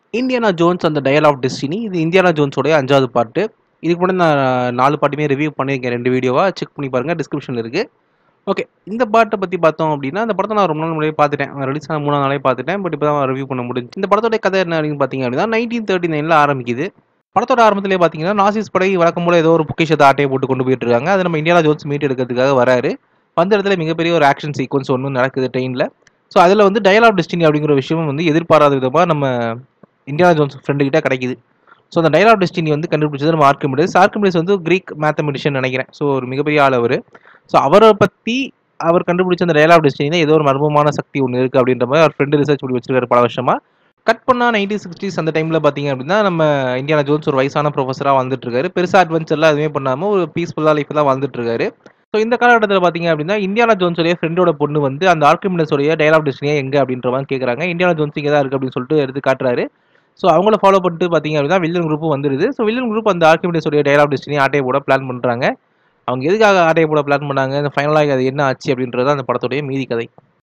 Indiana Jones அந்த dial of destiny இது Indiana ஜோன்ஸோடைய அஞ்சாவது பார்ட்டு இதுக்கு முன்னாடி நான் நாலு பாட்டுமே ரிவ்யூ பண்ணியிருக்கேன் ரெண்டு வீடியோவாக செக் பண்ணி பாருங்கள் டிஸ்கிரிப்ஷனில் இருக்குது ஓகே இந்த பாட்டை பற்றி பார்த்தோம் அப்படின்னா இந்த படத்தை நான் ரொம்ப நாள் முன்னாடியே பார்த்துட்டேன் ரிலீஸ் ஆன மூணு நாளே பார்த்துட்டேன் பட் இப்போ தான் ரிவ்யூ பண்ண முடிஞ்சு இந்த படத்தோட கதை என்ன அப்படின்னு பார்த்தீங்க அப்படின்னா நைன்டீன் தேர்ட்டி நைனில் ஆரம்பிக்குது படத்தோட ஆரம்பத்திலே பார்த்தீங்கன்னா நாசிஸ் படை வழக்கம் போல ஏதோ ஒரு பொக்கிஷத்தை ஆட்டையை போட்டு கொண்டு போயிட்டு இருக்காங்க அது நம்ம இந்தியானா ஜோன்ஸ் மீட் எடுக்கிறதுக்காக வராரு வந்த இடத்துல மிகப்பெரிய ஒரு ஆக்ஷன் சீக்வன்ஸ் ஒன்று நடக்குது ட்ரெயினில் ஸோ அதில் வந்து டயல் ஆஃப் டெஸ்டினி அப்படிங்கிற விஷயம் வந்து எதிர்பாராத விதமாக நம்ம இந்தியானா ஜோன்ஸ் ஃப்ரெண்டு கிட்ட கிடைக்குது ஸோ அந்த டயல் ஆஃப் டெஸ்டினி வந்து கண்டுபிடிச்சது நம்ம ஆர்கிமிடிஸ் ஆர்கிமிடிஸ் வந்து கிரீக் மேத்தமெட்டிஷியன் நினைக்கிறேன் ஸோ ஒரு மிகப்பெரிய ஆள் அவர் ஸோ அவரை பற்றி அவர் கண்டுபிடிச்ச அந்த டயல் ஆஃப் டெஸ்டினி ஏதோ ஒரு மர்மமான சக்தி ஒன்று இருக்குது அப்படின்ற மாதிரி அவர் ஃப்ரெண்டு ரிசர்ச் பண்ணி வச்சிருக்காரு பல வருஷமா கட் பண்ணால் நைன்டீன் சிக்ஸ்டீஸ் அந்த டைமில் பார்த்தீங்க அப்படின்னா நம்ம இந்தியானா ஜோன்ஸ் ஒரு வயசான ப்ரொஃபஸராக வந்துட்டு இருக்காரு பெருசாக அட்வென்ச்சர்லாம் எதுவுமே பண்ணாமல் ஒரு பீஸ்ஃபுல்லாக லைஃப் தான் வந்துட்டு இருக்காரு ஸோ இந்த காலகட்டத்தில் பார்த்தீங்க அப்படின்னா இந்தியானா ஜோன்ஸோடைய ஃப்ரெண்டோட பொண்ணு வந்து அந்த ஆர்கிமிடஸோடைய டயல் ஆஃப் டெஸ்டினியா எங்கே அப்படின்ற மாதிரி கேட்குறாங்க இந்தியானா ஜோன்ஸ் இங்கே தான் இருக்குது அப்படின்னு சொல்லிட்டு எடுத்து காட்டுறாரு ஸோ அவங்கள ஃபாலோ பண்ணிட்டு பார்த்தீங்க அப்படின்னா வில்லன் குரூப் வந்துருது ஸோ வில்லன் குரூப் அந்த ஆர்கிமிடஸோடைய டயல் ஆஃப் டெஸ்டினி ஆட்டையை போட பிளான் பண்ணுறாங்க அவங்க எதுக்காக ஆட்டையை போட பிளான் பண்ணாங்க இந்த ஃபைனலாக அது என்ன ஆச்சு அப்படின்றது அந்த படத்துடைய மீதி கதை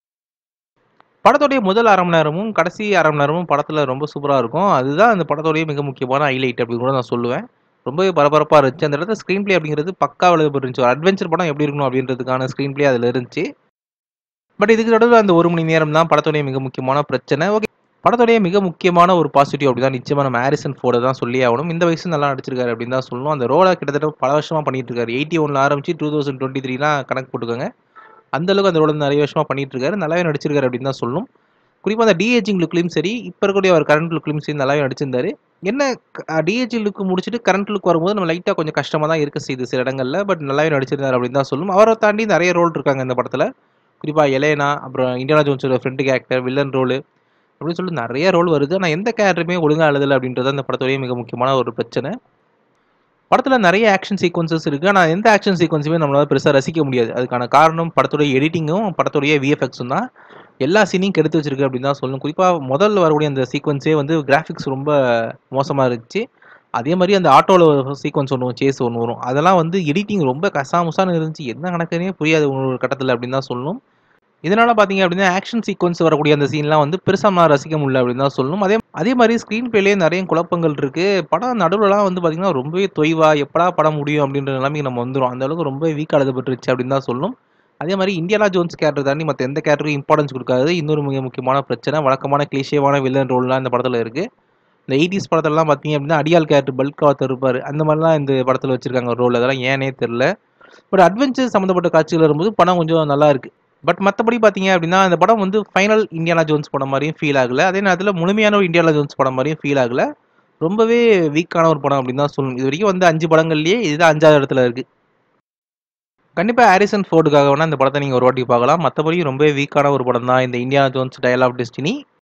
படத்துடைய முதல் அரை மணி நேரமும் கடைசி அரை மணி நேரமும் படத்தில் ரொம்ப சூப்பராக இருக்கும் அதுதான் அந்த படத்துடைய மிக முக்கியமான ஹைலைட் அப்படின்னு கூட நான் சொல்லுவேன் ரொம்பவே பரபரப்பாக இருந்துச்சு அந்த இடத்துல ஸ்க்ரீன் ப்ளே அப்படிங்கிறது பக்கா எழுதப்பட்டுருந்துச்சு ஒரு அட்வென்ச்சர் படம் எப்படி இருக்கணும் அப்படின்றதுக்கான ஸ்க்ரீன் ப்ளே அதில் இருந்துச்சு பட் இதுக்கு நடுவில் அந்த ஒரு மணி நேரம் தான் படத்துடைய மிக முக்கியமான பிரச்சனை ஓகே படத்துடைய மிக முக்கியமான ஒரு பாசிட்டிவ் அப்படி தான் நிச்சயமாக நம்ம ஹாரிசன் ஃபோர்டை தான் சொல்லி ஆகணும் இந்த வயசு நல்லா நடிச்சிருக்காரு அப்படின்னு தான் சொல்லணும் அந்த ரோலை கிட்டத்தட்ட பல வருஷமாக பண்ணிட்டு இருக்காரு எயிட்டி ஒன்ல ஆரம்பிச்சு டூ தௌசண்ட் டுவெண்ட்டி த்ரீலாம் கணக்கு போட்டுக்கோங்க அந்த அளவுக்கு அந்த ரோல் நிறைய வருஷமாக பண்ணிட்டு இருக்காரு நல்லாவே நடிச்சிருக்காரு அப்படின்னு தான் சொல்லணும் குறிப்பாக அந்த டிஏஜிங் லுக்லையும் சரி இப்போ இருக்கக்கூடிய அவர் கரண்ட் லுக்லையும் சரி நல்லாவே நடிச்சிருந்தாரு என்ன டிஏஜி லுக் முடிச்சுட்டு கரண்ட் லுக் வரும்போது நம்ம லைட்டாக கொஞ்சம் கஷ்டமாக தான் இருக்க செய்யுது சில இடங்களில் பட் நல்லாவே நடிச்சிருந்தார் அப்படின்னு தான் சொல்லணும் அவரை தாண்டி நிறைய ரோல் இருக்காங்க இந்த படத்தில் குறிப்பாக எலேனா அப்புறம் இந்தியானா ஜோன்ஸோட ஃப்ரெண்டு கேரக்டர் வில்லன் ரோலு அப்படின்னு சொல்லிட்டு நிறைய ரோல் வருது ஆனால் எந்த கேரக்டருமே ஒழுங்காக எழுதலை அப்படின்றது அந்த படத்துடைய மிக முக்கியமான ஒரு பிரச்சனை படத்தில் நிறைய ஆக்ஷன் சீக்வன்சஸ் இருக்குது ஆனால் எந்த ஆக்ஷன் சீக்வன்ஸுமே நம்மளால் பெருசாக ரசிக்க முடியாது அதுக்கான காரணம் படத்துடைய எடிட்டிங்கும் படத்துடைய விஎஃப்எக்ஸும் தான் எல்லா சீனையும் கெடுத்து வச்சிருக்கு அப்படின்னு தான் சொல்லணும் குறிப்பாக முதல்ல வரக்கூடிய அந்த சீக்வன்ஸே வந்து கிராஃபிக்ஸ் ரொம்ப மோசமாக இருந்துச்சு அதே மாதிரி அந்த ஆட்டோவில் சீக்வன்ஸ் ஒன்று சேஸ் ஒன்று வரும் அதெல்லாம் வந்து எடிட்டிங் ரொம்ப கசாமுசான்னு இருந்துச்சு என்ன கணக்குனே புரியாது ஒரு கட்டத்தில் அப்படின்னு தான் சொல்லணும் இதனால பார்த்தீங்க அப்படின்னா ஆக்ஷன் சீக்வன்ஸ் வரக்கூடிய அந்த சீன்லாம் வந்து பெருசாக நான் ரசிக்க முடியல அப்படின்னு தான் சொல்லணும் அதே அதே மாதிரி ஸ்க்ரீன் பிளேலேயே நிறைய குழப்பங்கள் இருக்கு படம் நடுவுலலாம் வந்து பார்த்தீங்கன்னா ரொம்பவே தொய்வா எப்படா படம் முடியும் அப்படின்ற நிலைமைக்கு நம்ம வந்துடும் அந்த அளவுக்கு ரொம்ப வீக் எழுதப்பட்டுருச்சு அப்படின்னு தான் சொல்லணும் அதே மாதிரி இந்தியானா ஜோன்ஸ் கேரக்டர் தாண்டி மற்ற எந்த கேரக்டருக்கும் இம்பார்ட்டன்ஸ் கொடுக்காது இன்னொரு மிக முக்கியமான பிரச்சனை வழக்கமான கிளிஷேவான வில்லன் ரோல்லாம் இந்த படத்தில் இருக்குது இந்த எயிட்டிஸ் படத்துலலாம் பார்த்தீங்க அப்படின்னா அடியால் கேரக்டர் பல்க் ஆத்தர் இருப்பார் அந்த மாதிரிலாம் இந்த படத்தில் வச்சிருக்காங்க ரோல் அதெல்லாம் ஏனே தெரில பட் அட்வென்ச்சர் சம்மந்தப்பட்ட காட்சிகள் வரும்போது படம் கொஞ்சம் நல்லா இருக்கு பட் மற்றபடி பார்த்தீங்க அப்படின்னா இந்த படம் வந்து ஃபைனல் இந்தியானா ஜோன்ஸ் படம் மாதிரியும் ஃபீல் ஆகல அதே நேரத்தில் முழுமையான ஒரு இந்தியானா ஜோன்ஸ் படம் மாதிரியும் ஃபீல் ஆகல ரொம்பவே வீக்கான ஒரு படம் அப்படின்னு தான் சொல்லணும் இது வரைக்கும் வந்து அஞ்சு படங்கள்லேயே இதுதான் அஞ்சாவது இடத்துல இருக்குது கண்டிப்பாக ஹாரிசன் ஃபோர்டுக்காக வேணால் இந்த படத்தை நீங்கள் ஒரு வாட்டி பார்க்கலாம் மற்றபடி ரொம்பவே வீக்கான ஒரு படம் தான் இந்த Indiana Jones dial of destiny